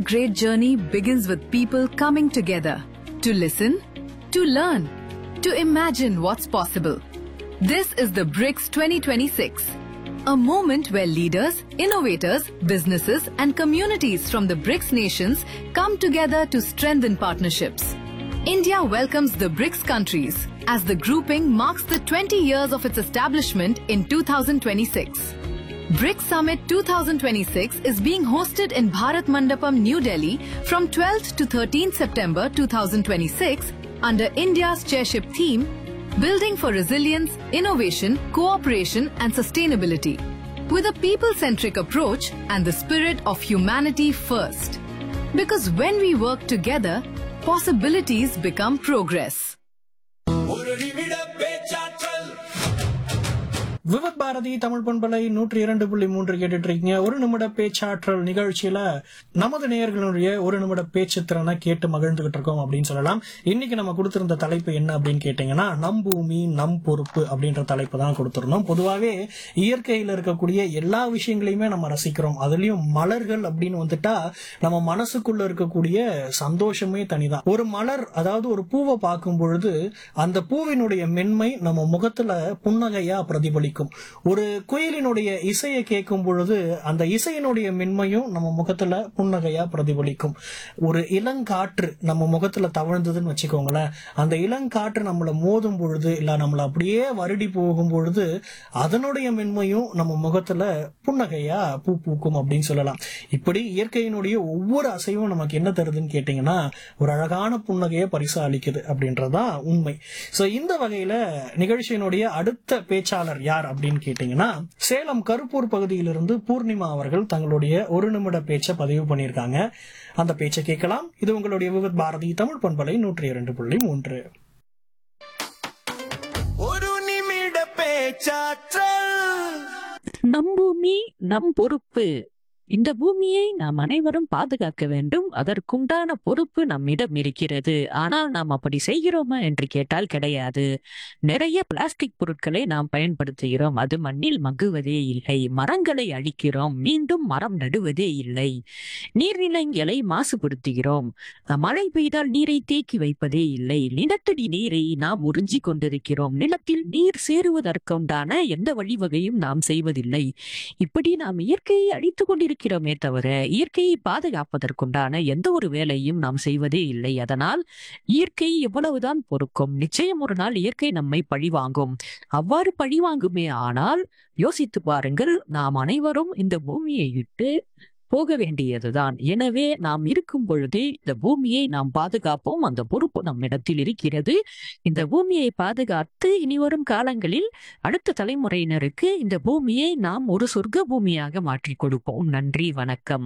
great journey begins with people coming together to listen, to learn, to imagine what's possible. This is the BRICS 2026, a moment where leaders, innovators, businesses, and communities from the BRICS nations come together to strengthen partnerships. India welcomes the BRICS countries as the grouping marks the 20 years of its establishment in 2026. BRICS Summit 2026 is being hosted in Bharat Mandapam, New Delhi from 12th to 13th September 2026 under India's chairship theme Building for Resilience, Innovation, Cooperation and Sustainability with a people-centric approach and the spirit of humanity first. Because when we work together, possibilities become progress. ஒரு நிமிட பேச்சாற்றல் விவத் பாரதி தமிழ் பண்பலை நூற்றி இரண்டு புள்ளி மூன்று கேட்டுட்டு இருக்கீங்க ஒரு நிமிட பேச்சாற்றல் நிகழ்ச்சியில நமது நேயர்களுடைய ஒரு நிமிட பேச்சு திறனை கேட்டு மகிழ்ந்துகிட்டு இருக்கோம் அப்படின்னு சொல்லலாம் இன்னைக்கு நம்ம கொடுத்திருந்த தலைப்பு என்ன அப்படின்னு கேட்டீங்கன்னா நம் பூமி நம் பொறுப்பு அப்படின்ற தலைப்பு தான் கொடுத்திருந்தோம் பொதுவாகவே இயற்கையில் இருக்கக்கூடிய எல்லா விஷயங்களையுமே நம்ம ரசிக்கிறோம் அதுலயும் மலர்கள் அப்படின்னு வந்துட்டா நம்ம மனசுக்குள்ள இருக்கக்கூடிய சந்தோஷமே தனிதான் ஒரு மலர் அதாவது ஒரு பூவை பார்க்கும் பொழுது அந்த பூவினுடைய மென்மை நம்ம முகத்துல புன்னகையா பிரதிபலிக்கும் ஒரு குயிலினுடைய இசையை கேட்கும் பொழுது அந்த இசையினுடைய மென்மையும் நம்ம முகத்துல புன்னகையா பிரதிபலிக்கும் ஒரு இளங்காற்று நம்ம முகத்துல தவழ்ந்ததுன்னு வச்சுக்கோங்களேன் அந்த இளங்காற்று நம்மள மோதும் பொழுது இல்ல நம்மள அப்படியே வருடி போகும் பொழுது அதனுடைய மென்மையும் நம்ம முகத்துல புன்னகையா பூ பூக்கும் அப்படின்னு சொல்லலாம் இப்படி இயற்கையினுடைய ஒவ்வொரு அசைவும் நமக்கு என்ன தருதுன்னு கேட்டீங்கன்னா ஒரு அழகான புன்னகையை பரிசு அளிக்குது அப்படின்றதுதான் உண்மை சோ இந்த வகையில நிகழ்ச்சியினுடைய அடுத்த பேச்சாளர் யார் அப்படின்னு கேட்டீங்கன்னா சேலம் கருப்பூர் பகுதியிலிருந்து பூர்ணிமா அவர்கள் தங்களுடைய ஒரு நிமிட பேச்சை பதிவு பண்ணியிருக்காங்க அந்த பேச்சை கேட்கலாம் இது உங்களுடைய விவத் பாரதி தமிழ் பண்பலை நூற்றி இரண்டு புள்ளி மூன்று ஒரு நிமிட பேச்சாற்றல் நம் பூமி நம் பொறுப்பு இந்த பூமியை நாம் அனைவரும் பாதுகாக்க வேண்டும் அதற்குண்டான பொறுப்பு நம்மிடம் இருக்கிறது ஆனால் நாம் அப்படி செய்கிறோமா என்று கேட்டால் கிடையாது நிறைய பிளாஸ்டிக் பொருட்களை நாம் பயன்படுத்துகிறோம் அது மண்ணில் மங்குவதே இல்லை மரங்களை அழிக்கிறோம் மீண்டும் மரம் நடுவதே இல்லை நீர்நிலைகளை மாசுபடுத்துகிறோம் மழை பெய்தால் நீரை தேக்கி வைப்பதே இல்லை நிலத்தடி நீரை நாம் உறிஞ்சிக் கொண்டிருக்கிறோம் நிலத்தில் நீர் சேருவதற்குண்டான எந்த வழிவகையும் நாம் செய்வதில்லை இப்படி நாம் இயற்கையை அழித்துக் கொண்டிருக்கிறோமே தவிர இயற்கையை பாதுகாப்பதற்குண்டான எந்த ஒரு வேலையும் நாம் செய்வதே இல்லை அதனால் இயற்கை எவ்வளவுதான் பொறுக்கும் நிச்சயம் ஒரு நாள் இயற்கை நம்மை பழிவாங்கும் அவ்வாறு பழிவாங்குமே ஆனால் யோசித்து பாருங்கள் நாம் அனைவரும் இந்த பூமியை விட்டு போக வேண்டியதுதான் எனவே நாம் இருக்கும் பொழுதே இந்த பூமியை நாம் பாதுகாப்போம் அந்த பொறுப்பு நம்மிடத்தில் இருக்கிறது இந்த பூமியை பாதுகாத்து இனிவரும் காலங்களில் அடுத்த தலைமுறையினருக்கு இந்த பூமியை நாம் ஒரு சொர்க்க பூமியாக மாற்றிக் கொடுப்போம் நன்றி வணக்கம்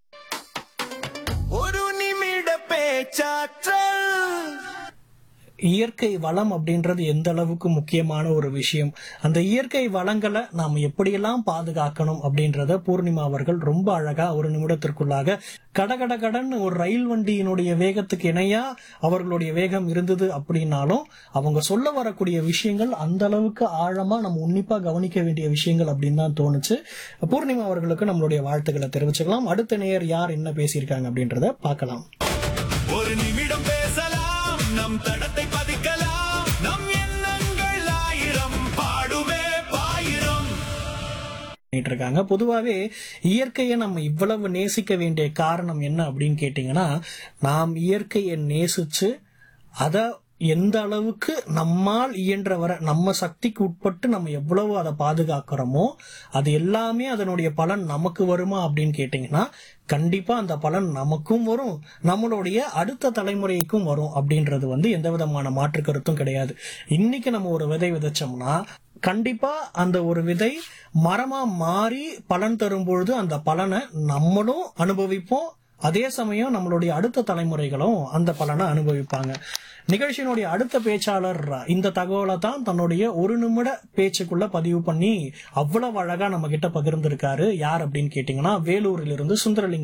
ஒரு நிமிட பேச்சாற்றல் இயற்கை வளம் அப்படின்றது எந்த அளவுக்கு முக்கியமான ஒரு விஷயம் அந்த இயற்கை வளங்களை நாம் எப்படியெல்லாம் பாதுகாக்கணும் அப்படின்றத பூர்ணிமா அவர்கள் ரொம்ப அழகா ஒரு நிமிடத்திற்குள்ளாக கடகட கடன்னு ஒரு ரயில் வண்டியினுடைய வேகத்துக்கு இணையா அவர்களுடைய வேகம் இருந்தது அப்படின்னாலும் அவங்க சொல்ல வரக்கூடிய விஷயங்கள் அந்த அளவுக்கு ஆழமா நம்ம உன்னிப்பா கவனிக்க வேண்டிய விஷயங்கள் அப்படின்னு தான் தோணுச்சு பூர்ணிமா அவர்களுக்கு நம்மளுடைய வாழ்த்துக்களை தெரிவிச்சுக்கலாம் அடுத்த நேயர் யார் என்ன பேசியிருக்காங்க அப்படின்றத பார்க்கலாம் ஒரு நிமிடம் பேசலாம் நம் தடத்தை பதிக்கலாம் நம் எண்ணங்கள் ஆயிரம் பாடுமே பாயிரம் பண்ணிட்டு இருக்காங்க பொதுவாகவே இயற்கையை நம்ம இவ்வளவு நேசிக்க வேண்டிய காரணம் என்ன அப்படின்னு கேட்டிங்கன்னா நாம் இயற்கையை நேசிச்சு அதை எந்த அளவுக்கு நம்மால் இயன்ற வர நம்ம சக்திக்கு உட்பட்டு நம்ம எவ்வளவு அதை பாதுகாக்கிறோமோ அது எல்லாமே அதனுடைய பலன் நமக்கு வருமா அப்படின்னு கேட்டிங்கன்னா கண்டிப்பா அந்த பலன் நமக்கும் வரும் நம்மளுடைய அடுத்த தலைமுறைக்கும் வரும் அப்படின்றது வந்து எந்த விதமான மாற்று கருத்தும் கிடையாது இன்னைக்கு நம்ம ஒரு விதை விதைச்சோம்னா கண்டிப்பா அந்த ஒரு விதை மரமா மாறி பலன் தரும் பொழுது அந்த பலனை நம்மளும் அனுபவிப்போம் அதே சமயம் நம்மளுடைய அடுத்த தலைமுறைகளும் அந்த பலனை அனுபவிப்பாங்க நிகழ்ச்சியினுடைய அடுத்த பேச்சாளர் இந்த தகவலை தான் தன்னுடைய ஒரு நிமிட பேச்சுக்குள்ள பதிவு பண்ணி அவ்வளவு அழகா நம்ம கிட்ட பகிர்ந்திருக்காரு யார் அப்படின்னு கேட்டீங்கன்னா வேலூரிலிருந்து சுந்தரலிங்கம்